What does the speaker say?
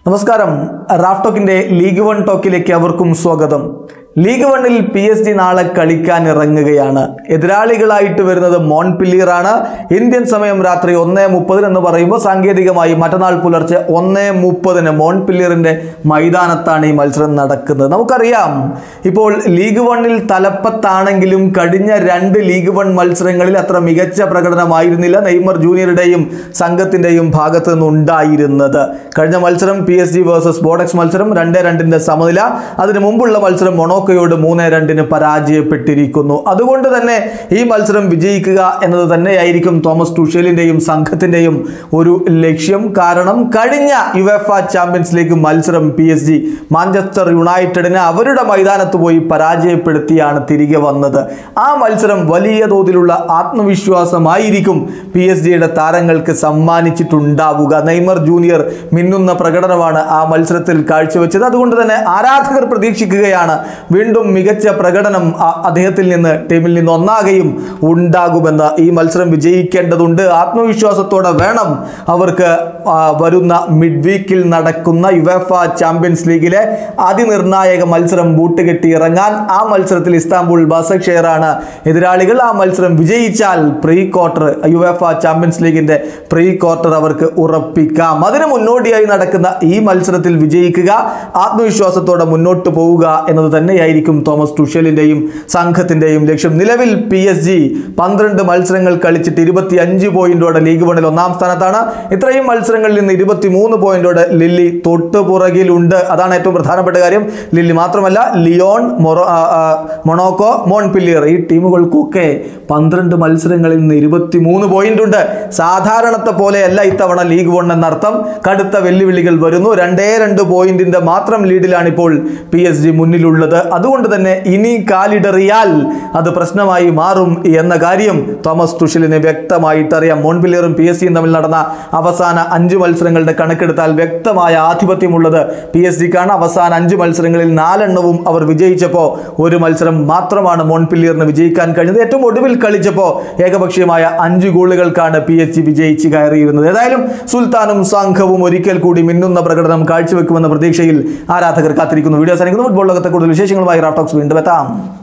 നമസ്കാരം റാഫ് ടോക്കിന്റെ ലീഗ് വൺ ടോക്കിലേക്ക് അവർക്കും സ്വാഗതം ലീഗ് വണ്ണിൽ പി എസ് ജി നാളെ കളിക്കാൻ ഇറങ്ങുകയാണ് എതിരാളികളായിട്ട് വരുന്നത് മോൺപില്ലീർ ആണ് ഇന്ത്യൻ സമയം രാത്രി ഒന്നേ മുപ്പതിന് എന്ന് പറയുമ്പോൾ സാങ്കേതികമായി മറ്റന്നാൾ പുലർച്ചെ ഒന്നേ മുപ്പതിന് മോൺപില്ലീറിന്റെ മൈതാനത്താണ് ഈ മത്സരം നടക്കുന്നത് നമുക്കറിയാം ഇപ്പോൾ ലീഗ് വണ്ണിൽ തലപ്പത്താണെങ്കിലും കഴിഞ്ഞ രണ്ട് ലീഗ് വൺ മത്സരങ്ങളിൽ അത്ര മികച്ച പ്രകടനമായിരുന്നില്ല നെയ്മർ ജൂനിയറുടെയും സംഘത്തിന്റെയും ഭാഗത്ത് നിന്നുണ്ടായിരുന്നത് കഴിഞ്ഞ മത്സരം P S G versus Bordeaux മത്സരം രണ്ട് രണ്ടിന്റെ സമനില അതിന് മുമ്പുള്ള മത്സരം മൊണോക്കോയോട് മൂന്ന് രണ്ടിന് പരാജയപ്പെട്ടിരിക്കുന്നു അതുകൊണ്ട് തന്നെ ഈ മത്സരം വിജയിക്കുക എന്നത് തന്നെയായിരിക്കും തോമസ് ടുഷേലിന്റെയും സംഘത്തിന്റെയും ഒരു ലക്ഷ്യം കാരണം കഴിഞ്ഞ യുഎഫ ചാമ്പ്യൻസ് ലീഗ് മത്സരം പി എസ് ജി മാഞ്ചസ്റ്റർ യുണൈറ്റഡിനെ അവരുടെ മൈതാനത്ത് പോയി പരാജയപ്പെടുത്തിയാണ് തിരികെ വന്നത് ആ മത്സരം വലിയ തോതിലുള്ള ആത്മവിശ്വാസമായിരിക്കും പി എസ് ജിയുടെ താരങ്ങൾക്ക് സമ്മാനിച്ചിട്ടുണ്ടാവുക നെയ്മർ ജൂനിയർ മിന്നുന്ന പ്രകടനമാണ് ആ മത്സരത്തിൽ കാഴ്ചവെച്ചത് അതുകൊണ്ട് തന്നെ ആരാധകർ പ്രതീക്ഷിക്കുകയാണ് വീണ്ടും മികച്ച പ്രകടനം ആ- അദ്ദേഹത്തിൽ നിന്ന് ടീമിൽ നിന്ന് ഒന്നാകെയും ഉണ്ടാകുമെന്ന് ഈ മത്സരം വിജയിക്കേണ്ടതുണ്ട് ആത്മവിശ്വാസത്തോടെ വേണം അവർക്ക് ആ, വരുന്ന മിഡ് വീക്കിൽ നടക്കുന്ന യുവേഫ ചാമ്പ്യൻസ് ലീഗിലെ അതിനിർണായക മത്സരം ബൂട്ടുകെട്ടി ഇറങ്ങാൻ ആ മത്സരത്തിൽ ഇസ്താംബുൾ ബസക്ഷെയറാണ് എതിരാളികൾ ആ മത്സരം വിജയിച്ചാൽ പ്രീ ക്വാർട്ടർ യുവേഫ ചാമ്പ്യൻസ് ലീഗിന്റെ പ്രീ ക്വാർട്ടർ അവർക്ക് ഉറപ്പിക്കാം അതിന് മുന്നോടിയായി നടക്കുന്ന ഈ മത്സരത്തിൽ വിജയിക്കുക ആത്മവിശ്വാസത്തോടെ മുന്നോട്ട് പോവുക എന്നത് തന്നെയായിരിക്കും തോമസ് ടുഷേലിന്റെയും സംഘത്തിന്റെയും ലക്ഷ്യം നിലവിൽ പി എസ് ജി പന്ത്രണ്ട് മത്സരങ്ങൾ കളിച്ചിട്ട് ഇരുപത്തി അഞ്ച് പോയിന്റോടെ ലീഗ് വണ്ണിൽ ഒന്നാം സ്ഥാനത്താണ് ഇത്രയും മത്സരങ്ങളിൽ നിന്ന് ഇരുപത്തി മൂന്ന് പോയിന്റോടെ ലില്ലി തൊട്ടുപുറകിലുണ്ട് അതാണ് ഏറ്റവും പ്രധാനപ്പെട്ട കാര്യം ലില്ലി മാത്രമല്ല ലിയോൺ മൊറോ ആ, ആ, മൊണോക്കോ മോൺപില്ലിയർ ഈ ടീമുകൾക്കൊക്കെ പന്ത്രണ്ട് മത്സരങ്ങളിൽ നിന്ന് ഇരുപത്തി മൂന്ന് പോയിന്റ് ഉണ്ട് സാധാരണത്തെ പോലെയല്ല ഇത്തവണ ലീഗ് വൺ എന്നർത്ഥം കടുത്ത വെല്ലുവിളികൾ വരുന്നു രണ്ടേ രണ്ട് പോയിന്റിന്റെ മാത്രം ലീഡിലാണ് ഇപ്പോൾ പി എസ് ജി മുന്നിലുള്ളത് അതുകൊണ്ട് തന്നെ ഇനി കാലിടറിയാൽ അത് പ്രശ്നമായി മാറും എന്ന കാര്യം തോമസ് തുഷലിന് വ്യക്തമായിട്ട് അറിയാം മോൺപില്ലിയറും പി എസ് സിയും തമ്മിൽ നടന്ന അവസാന അഞ്ച് മത്സരങ്ങളുടെ കണക്കെടുത്താൽ വ്യക്തമായ ആധിപത്യമുള്ളത് പി എസ് ജിക്കാണ് അവസാന അഞ്ച് മത്സരങ്ങളിൽ നാലെണ്ണവും അവർ വിജയിച്ചപ്പോൾ ഒരു മത്സരം മാത്രമാണ് മോൺപില്ലിയറിന് വിജയിക്കാൻ കഴിഞ്ഞത് ഏറ്റവും ഒടുവിൽ കളിച്ചപ്പോൾ ഏകപക്ഷീയമായ അഞ്ച് ഗോളുകൾക്കാണ് പി എസ് ജി വിജയിച്ച് കയറിയിരുന്നത് ഏതായാലും സുൽത്താനും സംഘവും ഒരിക്കൽ കൂടി മിന്നുന്ന പ്രകടനം കാഴ്ചവെക്കുമെന്ന പ്രതീക്ഷയിൽ ആരാധകർ കാത്തിരിക്കുന്നു വീഡിയോ സാധിക്കുന്നു ഫുട്ബോൾ ലോകത്തെ കൂടുതൽ വിശേഷങ്ങളുമായി റാഫ്റ്റോക്സ് വീണ്ടും എത്താം